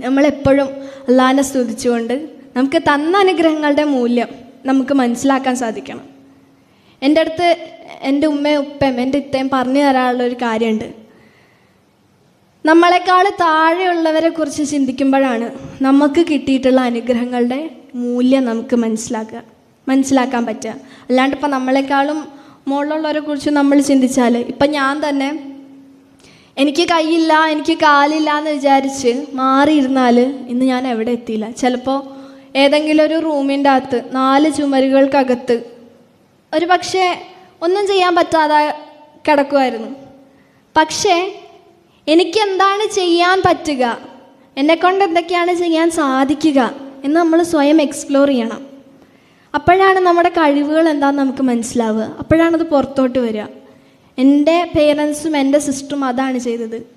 നമ്മളെപ്പോഴും അള്ളാഹിനെ സ്തുതിച്ചുകൊണ്ട് നമുക്ക് തന്ന അനുഗ്രഹങ്ങളുടെ മൂല്യം നമുക്ക് മനസ്സിലാക്കാൻ സാധിക്കണം എൻ്റെ അടുത്ത് എൻ്റെ ഉമ്മയും ഉപ്പയും എൻ്റെ ഇത്തയും പറഞ്ഞു തരാനുള്ള ഒരു കാര്യമുണ്ട് നമ്മളെക്കാൾ താഴെയുള്ളവരെ കുറിച്ച് ചിന്തിക്കുമ്പോഴാണ് നമുക്ക് കിട്ടിയിട്ടുള്ള അനുഗ്രഹങ്ങളുടെ മൂല്യം നമുക്ക് മനസ്സിലാക്കുക മനസ്സിലാക്കാൻ പറ്റുക അല്ലാണ്ട് ഇപ്പം നമ്മളെക്കാളും മുകളിലുള്ളവരെ കുറിച്ച് നമ്മൾ ചിന്തിച്ചാൽ ഇപ്പം ഞാൻ തന്നെ എനിക്ക് കൈയില്ല എനിക്ക് കാലില്ല എന്ന് വിചാരിച്ച് മാറിയിരുന്നാൽ ഇന്ന് ഞാൻ എവിടെ എത്തിയില്ല ചിലപ്പോൾ ഏതെങ്കിലും ഒരു റൂമിൻ്റെ അകത്ത് നാല് ചുമരുകൾക്കകത്ത് ഒരു പക്ഷേ ഒന്നും ചെയ്യാൻ പറ്റാതെ കിടക്കുമായിരുന്നു പക്ഷേ എനിക്ക് എന്താണ് ചെയ്യാൻ പറ്റുക എന്നെക്കൊണ്ട് എന്തൊക്കെയാണ് ചെയ്യാൻ സാധിക്കുക എന്ന് നമ്മൾ സ്വയം എക്സ്പ്ലോർ ചെയ്യണം അപ്പോഴാണ് നമ്മുടെ കഴിവുകൾ എന്താണെന്ന് നമുക്ക് മനസ്സിലാവുക അപ്പോഴാണത് പുറത്തോട്ട് വരിക എൻ്റെ പേരൻസും എൻ്റെ സിസ്റ്ററും അതാണ് ചെയ്തത്